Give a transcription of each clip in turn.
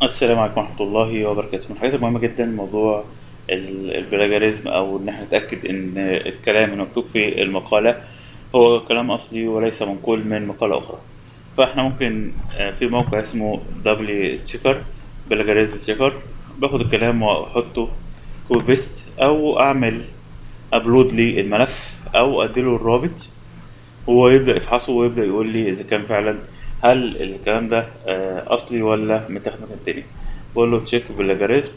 السلام عليكم ورحمة الله وبركاته من الحاجات المهمة جدا موضوع ال- البلاجاريزم أو إن احنا نتأكد إن الكلام المكتوب في المقالة هو كلام أصلي وليس منقول من مقالة أخرى فاحنا ممكن آه، في موقع اسمه دبليو تشيكر بلاجاريزم تشيكر باخد الكلام وأحطه كوبي بيست أو أعمل أبلود للملف أو أديله الرابط هو يبدأ يفحصه ويبدأ يقول لي إذا كان فعلا هل الكلام ده آه، أصلي ولا متاخد من مكان تاني بقول له تشيك باللاجاريزم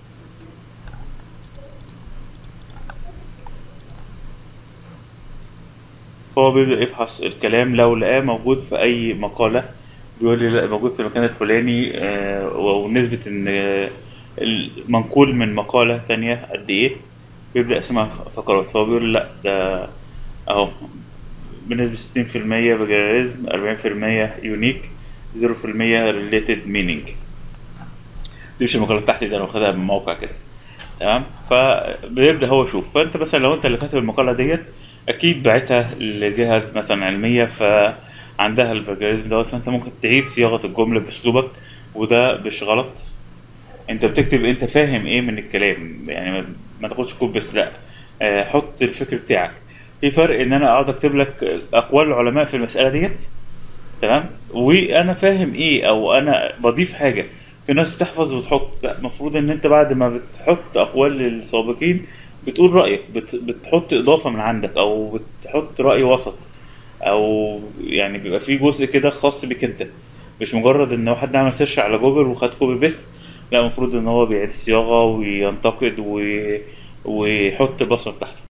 هو بيبدأ يفحص الكلام لو لقاه موجود في أي مقالة بيقول لي لا موجود في المكان الفلاني آه، ونسبة إن آه، المنقول من مقالة تانية قد إيه بيبدأ يقسمها فقرات فهو بيقول لي لا ده أهو بنسبة ستين في المية بجراريزم أربعين في المية يونيك زيرو في المية ريليتد مينينج دي مش المقالة بتاعتي ده أنا واخدها من موقع كده تمام فبيبدأ هو يشوف فأنت مثلا لو أنت اللي كاتب المقالة ديت أكيد بعتها لجهة مثلا علمية فعندها البلاجاريزم دوت فأنت ممكن تعيد صياغة الجملة بأسلوبك وده مش غلط انت بتكتب انت فاهم ايه من الكلام يعني ما, ما تاخدش كوب بس لا آه، حط الفكر بتاعك في فرق ان انا اقعد اكتب لك اقوال العلماء في المساله ديت تمام وانا فاهم ايه او انا بضيف حاجه في ناس بتحفظ وتحط لا المفروض ان انت بعد ما بتحط اقوال السابقين بتقول رايك بت بتحط اضافه من عندك او بتحط راي وسط او يعني بيبقى في جزء كده خاص بيك انت مش مجرد ان واحد عمل سيرش على جوجل وخد كوبي بيست لا المفروض ان هو بيعيد الصياغه وينتقد و... ويحط البصمه بتاعته